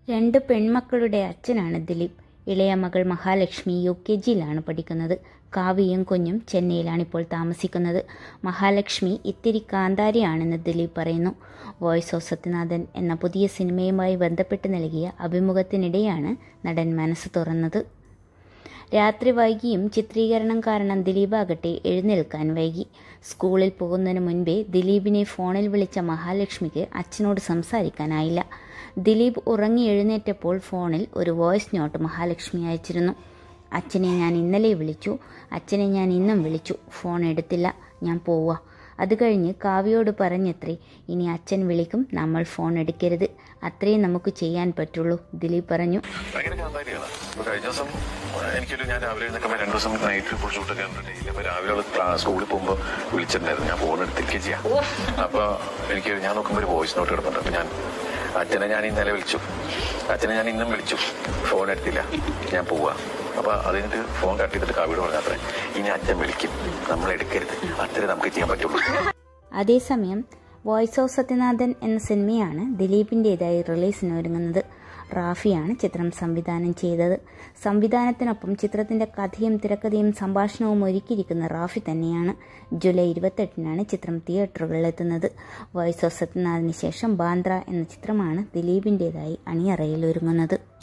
രണ്ട് പെൺമക്കളുടെ അച്ഛനാണ് ദിലീപ് ഇളയ മകൾ മഹാലക്ഷ്മി യു കെ ജിയിലാണ് പഠിക്കുന്നത് കാവ്യയും കുഞ്ഞും ചെന്നൈയിലാണ് ഇപ്പോൾ താമസിക്കുന്നത് മഹാലക്ഷ്മി ഇത്തിരി കാന്താരിയാണെന്ന് ദിലീപ് പറയുന്നു വോയിസ് ഓഫ് സത്യനാഥൻ എന്ന പുതിയ സിനിമയുമായി ബന്ധപ്പെട്ട് നൽകിയ അഭിമുഖത്തിനിടെയാണ് നടൻ മനസ്സ് തുറന്നത് രാത്രി വൈകിയും ചിത്രീകരണം കാരണം ദിലീപാകട്ടെ എഴുന്നേൽക്കാൻ വൈകി സ്കൂളിൽ പോകുന്നതിന് മുൻപേ ദിലീപിനെ ഫോണിൽ വിളിച്ച മഹാലക്ഷ്മിക്ക് അച്ഛനോട് സംസാരിക്കാനായില്ല ദിലീപ് ഉറങ്ങി എഴുന്നേറ്റപ്പോൾ ഫോണിൽ ഒരു വോയിസ് നോട്ട് മഹാലക്ഷ്മി അയച്ചിരുന്നു അച്ഛനെ ഞാൻ ഇന്നലെ വിളിച്ചു അച്ഛനെ ഞാൻ ഇന്നും വിളിച്ചു ഫോൺ എടുത്തില്ല ഞാൻ പോവാ അത് കഴിഞ്ഞ് കാവ്യയോട് പറഞ്ഞത്രേ ഇനി അച്ഛൻ വിളിക്കും നമ്മൾ ഫോൺ എടുക്കരുത് അത്രയും നമുക്ക് ചെയ്യാൻ പറ്റുള്ളൂ ദിലീപ് പറഞ്ഞു ഭയങ്കര കാന്താരിയാണ് ഇപ്പൊ കഴിഞ്ഞ ദിവസം എനിക്കൊരു ഞാൻ രാവിലെ എഴുന്നേക്കുമ്പോൾ രണ്ടു ദിവസം നൈറ്റ് ഫുൾ ഷൂട്ടൊക്കെ കണ്ടിട്ടില്ല അപ്പൊ രാവിലെ അവള് ക്ലാ- സ്കൂളിൽ പോകുമ്പോൾ വിളിച്ചിട്ടുണ്ടായിരുന്നു ഞാൻ ഫോൺ എടുത്തിരിക്കുക ചെയ്യാം അപ്പൊ എനിക്ക് ഞാൻ നോക്കുമ്പോൾ ഒരു വോയിസ് നോട്ട് കിടപ്പുണ്ട് അപ്പൊ ഞാൻ അച്ഛനെ ഞാൻ ഇന്നലെ വിളിച്ചു അച്ഛനെ ഞാൻ ഇന്നും വിളിച്ചു ഫോൺ എടുത്തില്ല ഞാൻ പോവാ അപ്പൊ അത് കഴിഞ്ഞിട്ട് ഫോൺ കട്ട് ചെയ്തിട്ട് കാവ്യോട് പറഞ്ഞ അത്രേ ഇനി അച്ഛൻ വിളിക്കും നമ്മൾ എടുക്കരുത് അത്രേ നമുക്ക് ചെയ്യാൻ പറ്റുള്ളൂ അതേസമയം വോയിസ് ഓഫ് സത്യനാഥൻ എന്ന സിനിമയാണ് ദിലീപിൻ്റെതായി റിലീസിന് ഒരുങ്ങുന്നത് റാഫിയാണ് ചിത്രം സംവിധാനം ചെയ്തത് സംവിധാനത്തിനൊപ്പം ചിത്രത്തിന്റെ കഥയും തിരക്കഥയും സംഭാഷണവും ഒരുക്കിയിരിക്കുന്ന റാഫി തന്നെയാണ് ജൂലൈ ഇരുപത്തെട്ടിനാണ് ചിത്രം തിയേറ്ററുകളിൽ എത്തുന്നത് വോയിസ് ഓഫ് സത്യനാഥിന് ശേഷം ബാന്ദ്ര എന്ന ചിത്രമാണ് ദിലീപിൻ്റെതായി അണിയറയിൽ ഒരുങ്ങുന്നത്